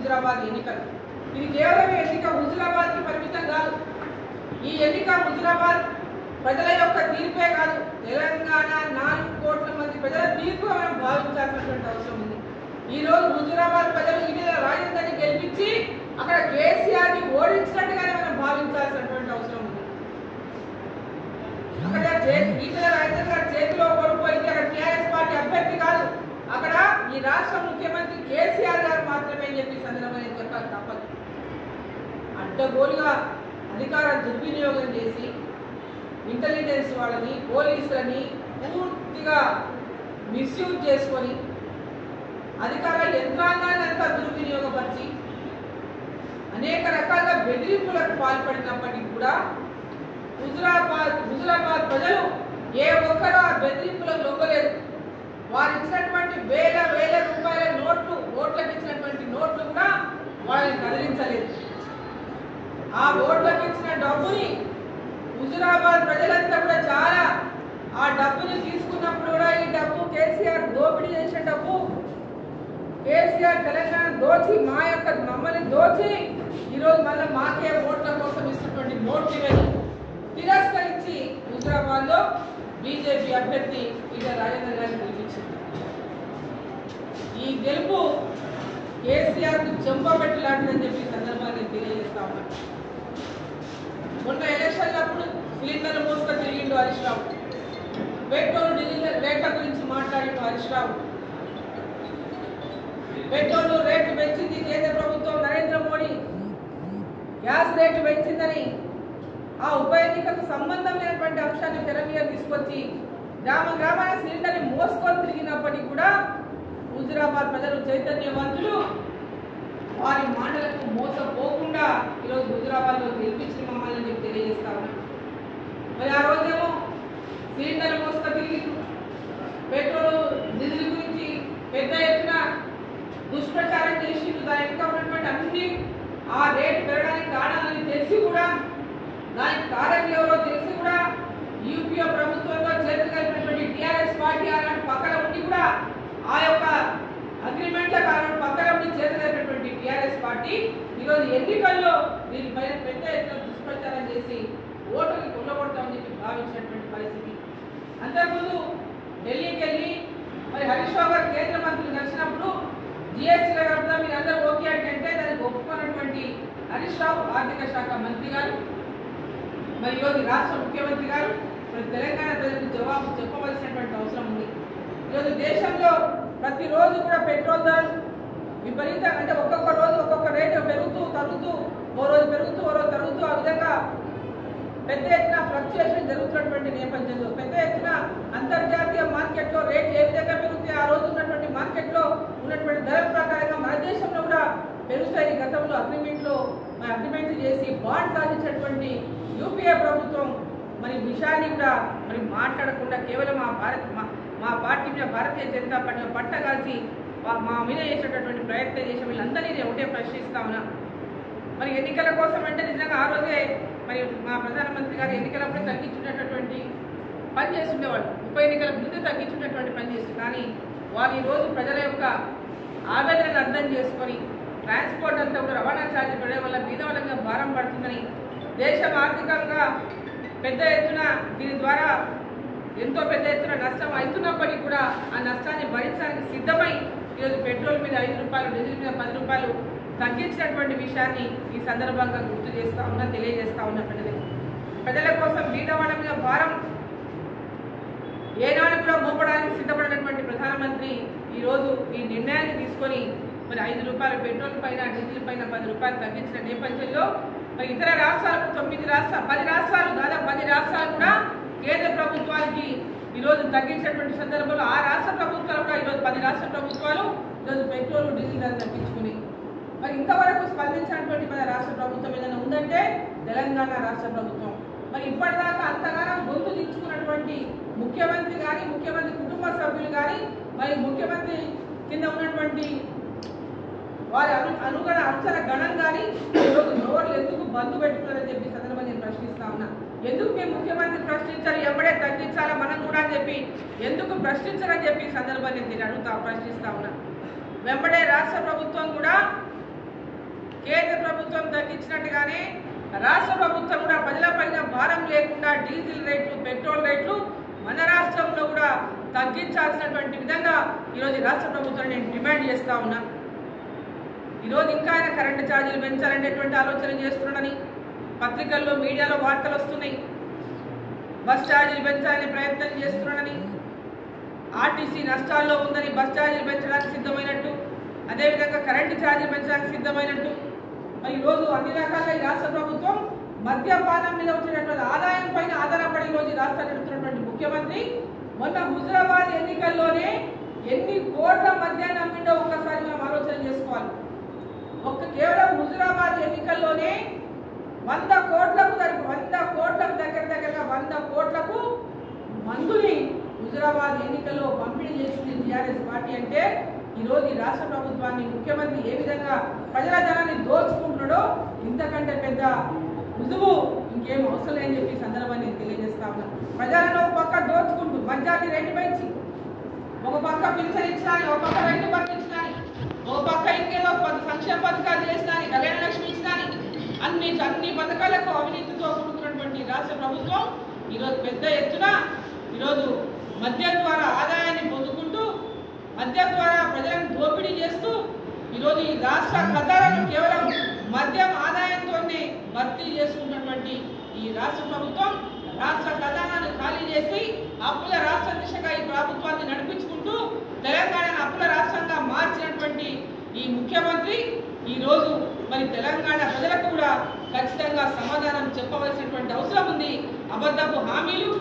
హుజురాబాద్ ఎన్నికలు ఇది కేవలం ఎన్నిక హుజురాబాద్కి పరిమితం కాదు ఈ ఎన్నిక హుజురాబాద్ ప్రజల యొక్క తీర్పే కాదు తెలంగాణ నాలుగు కోట్ల మంది ప్రజల తీర్పు మనం భావించాల్సినటువంటి అవసరం ఉంది ఈ రోజు హుజురాబాద్ ప్రజలు ఈటెల రాజేందర్ని గెలిపించి అక్కడ కేసీఆర్ ని ఓడించినట్టుగానే మనం భావించాల్సినటువంటి అవసరం ఉంది అక్కడ చే- ఈటెల రాజేందర్ గారి చేతిలో ఓడిపోయింది అక్కడ టీఆర్ఎస్ పార్టీ అభ్యర్థి కాదు అక్కడ ఈ రాష్ట్ర ముఖ్యమంత్రి కేసీఆర్ గారు మాత్రమే అని చెప్పి సందర్భంగా చెప్పాలి తప్పదు అడ్డగోలుగా అధికార దుర్వినియోగం చేసి ఇంటెలిజెన్స్ వాళ్ళని పోలీసులని పూర్తిగా మిస్యూజ్ చేసుకొని అధికార యంత్రాంగాన్ని అంతా దుర్వినియోగపరిచి అనేక రకాల బెదిరింపులకు పాల్పడినప్పటికీ కూడా హుజురాబాద్ హుజురాబాద్ ప్రజలు ఏ ఒక్కరూ ఆ బెదిరింపులకు లొంగలేదు వారు ఇచ్చినటువంటి వేల వేల రూపాయల నోట్లు ఓట్లకు ఇచ్చినటువంటి నోట్లు కూడా వాళ్ళని కదిలించలేదు ఆ ఓట్లకు ఇచ్చిన డబ్బుని హుజురాబాద్ ప్రజలంతా కూడా చాలా ఆ డబ్బుని తీసుకున్నప్పుడు కూడా ఈ డబ్బు కేసీఆర్ దోపిడీ చేసిన డబ్బు కేసీఆర్ తెలంగాణ దోచి మా యొక్క మమ్మల్ని దోచి ఈరోజు మళ్ళీ మాకే ఓట్ల కోసం ఇస్తున్నటువంటి నోట్లు ఇవన్నీ తిరస్కరించి హుజురాబాద్ లో బీజేపీ అభ్యర్థి ఇక రాజేంద్ర గారిని గెలిపించింది ఈ గెలుపు కేసీఆర్ కు చెంపబెట్టు లాంటిదని చెప్పి ఈ సందర్భంగా నేను తెలియజేస్తా ఉన్నాను మొన్న ఎలక్షన్లప్పుడు సిలిండర్లు మోసుకొని తిరిగిండు హరీష్ రావు పెట్రోల్ డీజిల్ రేట్ల గురించి మాట్లాడిండు హరీష్ రావు పెట్రోల్ రేటు పెంచింది కేంద్ర ప్రభుత్వం నరేంద్ర మోడీ గ్యాస్ రేటు పెంచిందని ఆ ఉప ఎన్నికకు సంబంధం లేనటువంటి అంశాన్ని తెర మీద తీసుకొచ్చి గ్రామ గ్రామాల సిలిండర్ని మోసుకొని తిరిగినప్పటికీ కూడా హుజురాబాద్ ప్రజలు చైతన్యవంతులు వారి మాటలకు మోసపోకుండా ఈరోజు హుజురాబాద్లో గెలిపించిన మమ్మల్ని అని చెప్పి తెలియజేస్తా ఉన్నాం మరి ఆ రోజేమో సిలిండర్ మోసుకొని తిరిగి పెట్రోల్ డీజిల్ గురించి పెద్ద ఎత్తున దుష్ప్రచారం చేసి దాని వెనుక ఉన్నటువంటి అన్ని ఆ రేటు పెరగడానికి కారణాలని తెలిసి కూడా దానికి కారణం ఎవరో తెలిసి కూడా యూపీఏ ప్రభుత్వంలో చేతులు కలిపినటువంటి టీఆర్ఎస్ పార్టీ అలాంటి పక్కన ఉండి కూడా ఆ యొక్క అగ్రిమెంట్ల కారణం పక్కన ఉండి చేతులు కలిపినటువంటి టీఆర్ఎస్ పార్టీ ఈరోజు ఎన్నికల్లో దీనిపైన పెద్ద ఎత్తున దుష్ప్రచారం చేసి ఓటుని కొల్లగొడతామని చెప్పి భావించినటువంటి పరిస్థితి అంతకుముందు ఢిల్లీకి వెళ్ళి మరి హరీష్ రావు గారు కేంద్ర మంత్రులు కలిసినప్పుడు జిఎస్టీలో కలుపుతా మీరు అందరూ ఓకే అంటే దానికి ఒప్పుకున్నటువంటి హరీష్ రావు ఆర్థిక శాఖ మంత్రి గారు మరి ఈరోజు రాష్ట్ర ముఖ్యమంత్రి గారు మరి తెలంగాణ ప్రజలకు జవాబు చెప్పవలసినటువంటి అవసరం ఉంది ఈరోజు దేశంలో ప్రతిరోజు కూడా పెట్రోల్ ధరలు విపరీతంగా అంటే ఒక్కొక్క రోజు ఒక్కొక్క రేటు పెరుగుతూ తరుగుతూ ఓ రోజు పెరుగుతూ ఓ రోజు తరుగుతూ ఆ విధంగా పెద్ద ఎత్తున ఫ్లక్చుయేషన్ జరుగుతున్నటువంటి నేపథ్యంలో పెద్ద ఎత్తున అంతర్జాతీయ మార్కెట్లో రేట్లు ఏ విధంగా పెరుగుతాయి ఆ రోజు ఉన్నటువంటి మార్కెట్లో ఉన్నటువంటి ధరల ప్రకారంగా మన దేశంలో కూడా పెరుగుతాయి గతంలో అగ్రిమెంట్లో మరి అగ్రిమెంట్ చేసి బాండ్ సాధించినటువంటి యూపీఏ ప్రభుత్వం మరి విషయాన్ని కూడా మరి మాట్లాడకుండా కేవలం మా భారత్ మా- మా పార్టీ మీద భారతీయ జనతా పార్టీ మీద పట్టగాల్చి వా- మా మీద చేసేటటువంటి ప్రయత్నం చేసిన వీళ్ళందరినీ నేను ఒకటే ప్రశ్నిస్తా ఉన్నా మరి ఎన్నికల కోసం అంటే నిజంగా ఆ రోజే మరి మా ప్రధానమంత్రి గారు ఎన్నికలప్పుడే తగ్గించుకునేటటువంటి పని చేస్తుండేవాళ్ళు ఉప ఎన్నికల ముందు తగ్గించుకునేటువంటి పని చేస్తుంది కానీ వారు ఈ రోజు ప్రజల యొక్క ఆవేదనను అర్థం చేసుకొని ట్రాన్స్పోర్ట్ అంతా కూడా రవాణా ఛార్జీ పడే వల్ల బీద వాళ్ళకి భారం పడుతుందని దేశం ఆర్థికంగా పెద్ద ఎత్తున దీని ద్వారా ఎంతో పెద్ద ఎత్తున నష్టం అవుతున్నప్పటికీ కూడా ఆ నష్టాన్ని భరించడానికి సిద్ధమై ఈరోజు పెట్రోల్ మీద ఐదు రూపాయలు డీజిల్ మీద పది రూపాయలు తగ్గించినటువంటి విషయాన్ని ఈ సందర్భంగా గుర్తు చేస్తా ఉన్నా తెలియజేస్తా ఉన్నా ప్రజలకు ప్రజల కోసం బీదవాళ్ళ మీద భారం ఏనాడు కూడా మోపడానికి సిద్ధపడినటువంటి ప్రధానమంత్రి ఈ రోజు ఈ నిర్ణయాన్ని తీసుకొని మరి ఐదు రూపాయల పెట్రోల్ పైన డీజిల్ పైన పది రూపాయలు తగ్గించిన నేపథ్యంలో మరి ఇతర రాష్ట్రాలు తొమ్మిది రాష్ట్రాలు పది రాష్ట్రాలు దాదాపు పది రాష్ట్రాలు కూడా కేంద్ర ప్రభుత్వానికి ఈ రోజు తగ్గించినటువంటి సందర్భంలో ఆ రాష్ట్ర ప్రభుత్వాలు కూడా ఈరోజు పది రాష్ట్ర ప్రభుత్వాలు ఈరోజు పెట్రోల్ డీజిల్ ధర తగ్గించుకుని మరి ఇంతవరకు స్పందించినటువంటి మన రాష్ట్ర ప్రభుత్వం ఏదైనా ఉందంటే తెలంగాణ రాష్ట్ర ప్రభుత్వం మరి ఇప్పటిదాకా అంతగానం గొంతు దించుకున్నటువంటి ముఖ్యమంత్రి కానీ ముఖ్యమంత్రి కుటుంబ సభ్యులు కానీ మరి ముఖ్యమంత్రి కింద ఉన్నటువంటి వారి అను అనుగణ అంచన గణం కానీ ఈరోజు నోర్లు ఎందుకు బంధు పెట్టుకున్నారని చెప్పి ఈ సందర్భంగా నేను ప్రశ్నిస్తా ఉన్నా ఎందుకు మీ ముఖ్యమంత్రి ప్రశ్నించారు ఎవడే తగ్గించాలా మనం కూడా అని చెప్పి ఎందుకు ప్రశ్నించారని చెప్పి ఈ సందర్భంగా నేను అడుగుతా ప్రశ్నిస్తా ఉన్నా వెంబడే రాష్ట్ర ప్రభుత్వం కూడా ప్రభుత్వం తగ్గించినట్టుగానే రాష్ట్ర ప్రభుత్వం కూడా ప్రజలపైన భారం లేకుండా డీజిల్ రేట్లు పెట్రోల్ రేట్లు మన రాష్ట్రంలో కూడా తగ్గించాల్సినటువంటి విధంగా ఈరోజు ఈ రాష్ట్ర ప్రభుత్వం నేను డిమాండ్ చేస్తా ఉన్నా ఈరోజు ఇంకా ఆయన కరెంటు ఛార్జీలు పెంచాలనేటువంటి ఆలోచన చేస్తున్నాడని పత్రికల్లో మీడియాలో వార్తలు వస్తున్నాయి బస్ ఛార్జీలు పెంచాలనే ప్రయత్నం చేస్తున్నాడని ఆర్టీసీ నష్టాల్లో ఉందని బస్ ఛార్జీలు పెంచడానికి సిద్ధమైనట్టు అదేవిధంగా కరెంటు ఛార్జీలు పెంచడానికి సిద్ధమైనట్టు మరి ఈరోజు అన్ని రకాలుగా ఈ రాష్ట్ర ప్రభుత్వం మద్యపానం మీద వచ్చినటువంటి ఆదాయం పైన ఆధారపడి ఈరోజు ఈ రాష్ట్రాన్ని నడుపుతున్నటువంటి ముఖ్యమంత్రి మొన్న హుజరాబాద్ ఎన్నికల్లోనే ఎన్ని కోట్ల మద్యాన్ని అమ్మిండో ఒక్కసారి మనం ఆలోచన చేసుకోవాలి ఒక్క కేవలం హుజరాబాద్ ఎన్నికల్లోనే వంద కోట్లకు దగ్గర వంద కోట్లకు దగ్గర దగ్గరగా వంద కోట్లకు మందుని హుజరాబాద్ ఎన్నికల్లో పంపిణీ చేసింది టీఆర్ఎస్ పార్టీ అంటే ఈరోజు ఈ రాష్ట్ర ప్రభుత్వాన్ని ముఖ్యమంత్రి ఏ విధంగా ప్రజల ధనాన్ని దోచుకుంటున్నాడో ఇంతకంటే పెద్ద రుజువు ఇంకేం అవసరం లేని చెప్పి ఈ సందర్భాన్ని నేను తెలియజేస్తా ఉన్నాను ప్రజలను ఒక పక్క దోచుకుంటూ మద్యాన్ని రేటు పెంచి ఒక పక్క పింఛన్ ఇచ్చినాని ఒక పక్క రైతు బంధు ఇచ్చినాని ఒక పక్క ఇంకేదో పది సంక్షేమ పథకాలు చేసినాని కళ్యాణ లక్ష్మి ఇచ్చినాని అన్ని అన్ని పథకాలకు అవినీతితో కూడుకున్నటువంటి రాష్ట్ర ప్రభుత్వం ఈరోజు పెద్ద ఎత్తున ఈరోజు మద్యం ద్వారా ఆదాయాన్ని పొందుకుంటూ మద్యం ద్వారా ప్రజలను దోపిడీ చేస్తూ ఈరోజు ఈ రాష్ట్ర ఖజానాను కేవలం మద్యం ఆదాయంతోనే భర్తీ చేసుకున్నటువంటి ఈ రాష్ట్ర ప్రభుత్వం రాష్ట్ర ఖజానాను ఖాళీ చేసి అప్పుల రాష్ట్ర దిశగా ఈ ప్రభుత్వాన్ని నడిపించుకుంటూ తెలంగాణను అప్పుల రాష్ట్రంగా మార్చినటువంటి ఈ ముఖ్యమంత్రి ఈ రోజు మరి తెలంగాణ ప్రజలకు కూడా ఖచ్చితంగా సమాధానం చెప్పవలసినటువంటి అవసరం ఉంది అబద్ధపు హామీలు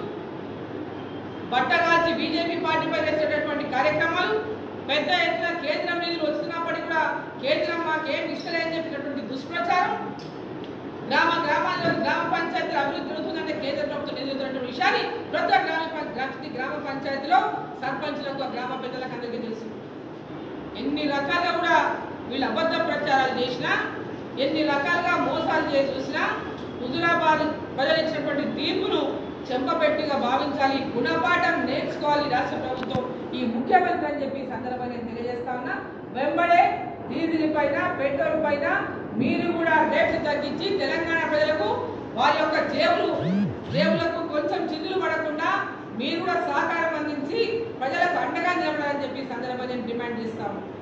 బట్టగాల్చి బీజేపీ పార్టీపై చేసేటటువంటి కార్యక్రమాలు పెద్ద ఎత్తున కేంద్రం నిధులు వస్తున్నప్పటికీ కూడా కేంద్రం మాకేం ఇస్తలేదని చెప్పినటువంటి దుష్ప్రచారం గ్రామ గ్రామాల్లో గ్రామ పంచాయతీల అభివృద్ధి జరుగుతుందంటే కేంద్ర ప్రభుత్వం నిధులుతున్నటువంటి విషయాన్ని ప్రతి గ్రామ పం- ప్రతి గ్రామ పంచాయతీలో సర్పంచులకు ఆ గ్రామ పెద్దలకు అందరికీ తెలుసు ఎన్ని రకాలుగా కూడా వీళ్ళు అబద్ధ ప్రచారాలు చేసినా ఎన్ని రకాలుగా మోసాలు చేసి చూసినా హుజురాబాద్ ప్రజలు ఇచ్చినటువంటి తీర్పును చెంపపెట్టిగా భావించాలి గుణపాఠం నేర్చుకోవాలి రాష్ట్ర ప్రభుత్వం ఈ ముఖ్యమంత్రి అని చెప్పి ఈ సందర్భంగా నేను తెలియజేస్తా ఉన్నా వెంబడే డీజిల్ పైన పెట్రోల్ పైన మీరు కూడా రేట్లు తగ్గించి తెలంగాణ ప్రజలకు వారి యొక్క జేబులు జేబులకు కొంచెం చిల్లులు పడకుండా మీరు కూడా సహకారం అందించి ప్రజలకు అండగా నిలబడాలని చెప్పి ఈ సందర్భంగా నేను డిమాండ్ చేస్తా ఉన్నాను